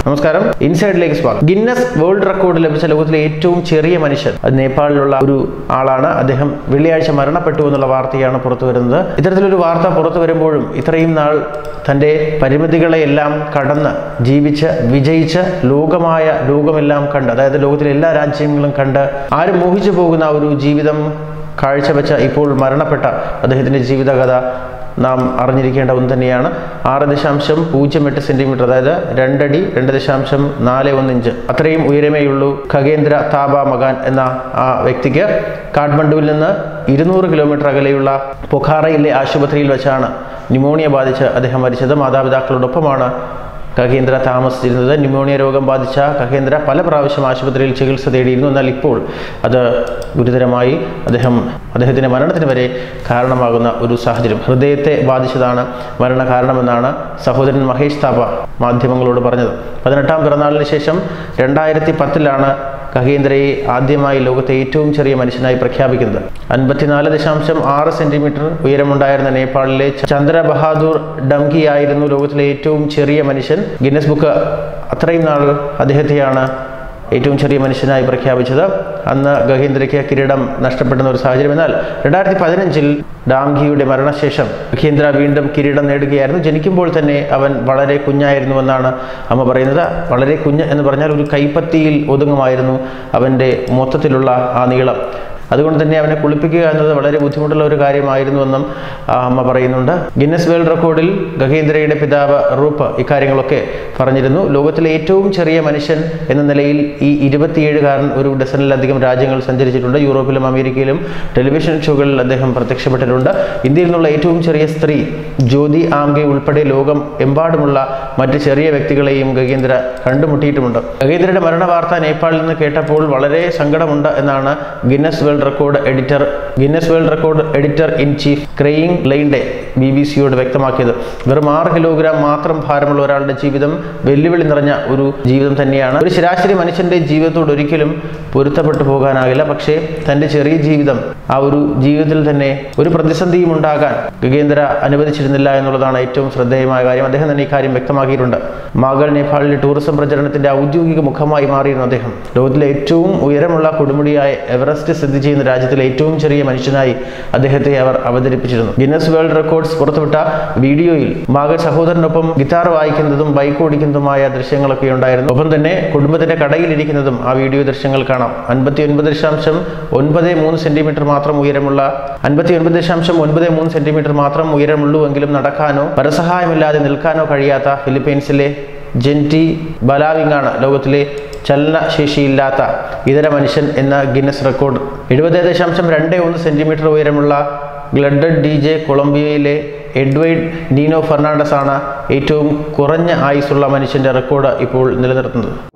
നമസ്കാരം ഇൻസൈഡിലേക്ക് സ്വാഗതം Guinness World record ലഭിച്ച ലോകത്തിലെ ഏറ്റവും ചെറിയ മനുഷ്യൻ അത് നേപ്പാളിലുള്ള ഒരു ആളാണ് അദ്ദേഹം വെള്ളിയാഴ്ച മരണപ്പെട്ടു എന്നുള്ള വാർത്തയാണ് പുറത്തു വരുന്നത് ഇത്തരത്തിലൊരു വാർത്ത പുറത്തു വരുമ്പോഴും ഇത്രയും നാൾ തൻ്റെ പരിമിതികളെയെല്ലാം കടന്ന് ജീവിച്ച് വിജയിച്ച് ലോകമായ ലോകമെല്ലാം കണ്ട് അതായത് ലോകത്തിലെ എല്ലാ രാജ്യങ്ങളും കണ്ട് ആരും മോഹിച്ചു പോകുന്ന ആ ഒരു ജീവിതം കാഴ്ചവെച്ച ഇപ്പോൾ മരണപ്പെട്ട അദ്ദേഹത്തിൻ്റെ ജീവിതകഥ നാം അറിഞ്ഞിരിക്കേണ്ട ഒന്ന് തന്നെയാണ് ആറ് ദശാംശം പൂജ്യം എട്ട് സെന്റിമീറ്റർ അതായത് രണ്ടടി രണ്ട് ദശാംശം നാല് ഒന്ന് ഇഞ്ച് അത്രയും ഉയരമേയുള്ളൂ ഖഗേന്ദ്ര താബ മകാൻ എന്ന ആ വ്യക്തിക്ക് കാഠ്മണ്ഡുവിൽ നിന്ന് ഇരുന്നൂറ് കിലോമീറ്റർ അകലെയുള്ള പൊഖാറയിലെ ആശുപത്രിയിൽ വെച്ചാണ് ന്യൂമോണിയ ബാധിച്ച് അദ്ദേഹം മരിച്ചത് മാതാപിതാക്കളോടൊപ്പമാണ് കഹേന്ദ്ര താമസിച്ചിരുന്നത് ന്യൂമോണിയ രോഗം ബാധിച്ച കഹേന്ദ്ര പല പ്രാവശ്യം ആശുപത്രിയിൽ ചികിത്സ തേടിയിരുന്നു എന്നാൽ ഇപ്പോൾ അത് ഗുരുതരമായി അദ്ദേഹം അദ്ദേഹത്തിൻ്റെ മരണത്തിന് വരെ കാരണമാകുന്ന ഒരു സാഹചര്യം ഹൃദയത്തെ ബാധിച്ചതാണ് മരണ കാരണമെന്നാണ് സഹോദരൻ മഹേഷ് താപ മാധ്യമങ്ങളോട് പറഞ്ഞത് പതിനെട്ടാം പിറന്നാളിന് ശേഷം രണ്ടായിരത്തി പത്തിലാണ് കഹീന്ദ്രയെ ആദ്യമായി ലോകത്തെ ഏറ്റവും ചെറിയ മനുഷ്യനായി പ്രഖ്യാപിക്കുന്നത് അൻപത്തിനാല് ദശാംശം ആറ് സെന്റിമീറ്റർ ഉയരമുണ്ടായിരുന്ന നേപ്പാളിലെ ചന്ദ്ര ബഹാദൂർ ഡംകി ആയിരുന്നു ലോകത്തിലെ ഏറ്റവും ചെറിയ മനുഷ്യൻ ഗിന്നസ് ബുക്ക് അത്രയും നാൾ അദ്ദേഹത്തെയാണ് ഏറ്റവും ചെറിയ മനുഷ്യനായി പ്രഖ്യാപിച്ചത് അന്ന് ഗഹീന്ദ്രയ്ക്ക് കിരീടം നഷ്ടപ്പെടുന്ന ഒരു സാഹചര്യം എന്നാൽ രണ്ടായിരത്തി പതിനഞ്ചിൽ ഡാംഗിയുടെ മരണശേഷം ഗഹീന്ദ്ര വീണ്ടും കിരീടം നേടുകയായിരുന്നു ജനിക്കുമ്പോൾ തന്നെ അവൻ വളരെ കുഞ്ഞായിരുന്നുവെന്നാണ് അമ്മ പറയുന്നത് വളരെ കുഞ്ഞ് എന്ന് പറഞ്ഞാൽ ഒരു കൈപ്പത്തിയിൽ ഒതുങ്ങുമായിരുന്നു അവൻ്റെ മൊത്തത്തിലുള്ള ആ നീളം അതുകൊണ്ട് തന്നെ അവനെ കുളിപ്പിക്കുക എന്നത് വളരെ ബുദ്ധിമുട്ടുള്ള ഒരു കാര്യമായിരുന്നുവെന്നും ആ അമ്മ പറയുന്നുണ്ട് ഗിന്നസ് വേൾഡ് റെക്കോർഡിൽ ഗഹേന്ദ്രയുടെ പിതാവ് റൂപ്പ് ഇക്കാര്യങ്ങളൊക്കെ പറഞ്ഞിരുന്നു ലോകത്തിലെ ഏറ്റവും ചെറിയ മനുഷ്യൻ എന്ന നിലയിൽ ഈ ഇരുപത്തിയേഴുകാരൻ ഒരു ഡസനിലധികം രാജ്യങ്ങൾ സഞ്ചരിച്ചിട്ടുണ്ട് യൂറോപ്പിലും അമേരിക്കയിലും ടെലിവിഷൻ ഷോകളിൽ അദ്ദേഹം പ്രത്യക്ഷപ്പെട്ടിട്ടുണ്ട് ഇന്ത്യയിൽ നിന്നുള്ള ഏറ്റവും ചെറിയ സ്ത്രീ ജ്യോതി ആംഗെ ഉൾപ്പെടെ ലോകം എമ്പാടുമുള്ള മറ്റ് ചെറിയ വ്യക്തികളെയും ഗഗേന്ദ്ര കണ്ടുമുട്ടിയിട്ടുമുണ്ട് ഗഗേന്ദ്രയുടെ മരണ വാർത്ത നേപ്പാളിൽ നിന്ന് കേട്ടപ്പോൾ വളരെ സങ്കടമുണ്ട് എന്നാണ് Guinness World Record editor Guinness World Record editor in chief Craig Glenday ബി ബി സിയോട് വ്യക്തമാക്കിയത് വെറും ആറ് കിലോഗ്രാം മാത്രം ഭാരമുള്ള ഒരാളുടെ ജീവിതം വെല്ലുവിളി നിറഞ്ഞ ഒരു ജീവിതം തന്നെയാണ് ഒരു ശരാശരി മനുഷ്യന്റെ ജീവിതത്തോട് ഒരിക്കലും പൊരുത്തപ്പെട്ടു പോകാനാകില്ല പക്ഷേ തൻ്റെ ചെറിയ ജീവിതം ആ ഒരു ജീവിതത്തിൽ തന്നെ ഒരു പ്രതിസന്ധിയും ഉണ്ടാകാൻ ഗഗേന്ദ്ര അനുവദിച്ചിരുന്നില്ല എന്നുള്ളതാണ് ഏറ്റവും ശ്രദ്ധേയമായ കാര്യം അദ്ദേഹം തന്നെ ഈ കാര്യം വ്യക്തമാക്കിയിട്ടുണ്ട് മാഗൾ നേപ്പാളിലെ ടൂറിസം പ്രചരണത്തിന്റെ ഔദ്യോഗിക മുഖമായി മാറിയിരുന്നു അദ്ദേഹം ലോകത്തിലെ ഏറ്റവും ഉയരമുള്ള കൊടുമുടിയായ എവറസ്റ്റ് സ്ഥിതി ചെയ്യുന്ന രാജ്യത്തിലെ ഏറ്റവും ചെറിയ മനുഷ്യനായി അദ്ദേഹത്തെ അവർ അവതരിപ്പിച്ചിരുന്നു ഗിന്നസ് വേൾഡ് റെക്കോർഡ്സ് പുറത്തുവിട്ട വീഡിയോയിൽ മാഗൾ സഹോദരനൊപ്പം ഗിറ്റാർ വായിക്കുന്നതും ബൈക്ക് ഓടിക്കുന്നതുമായ ദൃശ്യങ്ങളൊക്കെ ഉണ്ടായിരുന്നു ഒപ്പം തന്നെ കുടുംബത്തിന്റെ കടയിലിരിക്കുന്നതും ആ വീഡിയോ ദൃശ്യങ്ങൾ കാണാം അൻപത്തി ഒൻപത് ദശാംശം ഒൻപത് മൂന്ന് സെന്റിമീറ്റർ മാത്രം ഉയരമുള്ള അൻപത്തി ഒൻപത് ദശാംശം ഒൻപത് മൂന്ന് സെന്റിമീറ്റർ മാത്രം ഉയരമുള്ളൂ എങ്കിലും നടക്കാനോ പരസഹായമില്ലാതെ നിൽക്കാനോ കഴിയാത്ത ഫിലിപ്പീൻസിലെ ജെൻറ്റി ബലാവിംഗാണ് ലോകത്തിലെ ചലനശേഷിയില്ലാത്ത ഇതര മനുഷ്യൻ എന്ന ഗിന്നസ് റെക്കോർഡ് എഴുപത് ദശാംശം രണ്ട് ഒന്ന് സെന്റിമീറ്റർ ഉയരമുള്ള ഗ്ലഡഡ് ഡി ജെ കൊളംബിയയിലെ എഡ്വൈഡ് നീനോ ഫെർണാണ്ടസ് ആണ് ഏറ്റവും കുറഞ്ഞ ആയുസ്സുള്ള മനുഷ്യന്റെ റെക്കോർഡ് ഇപ്പോൾ നിലനിർത്തുന്നത്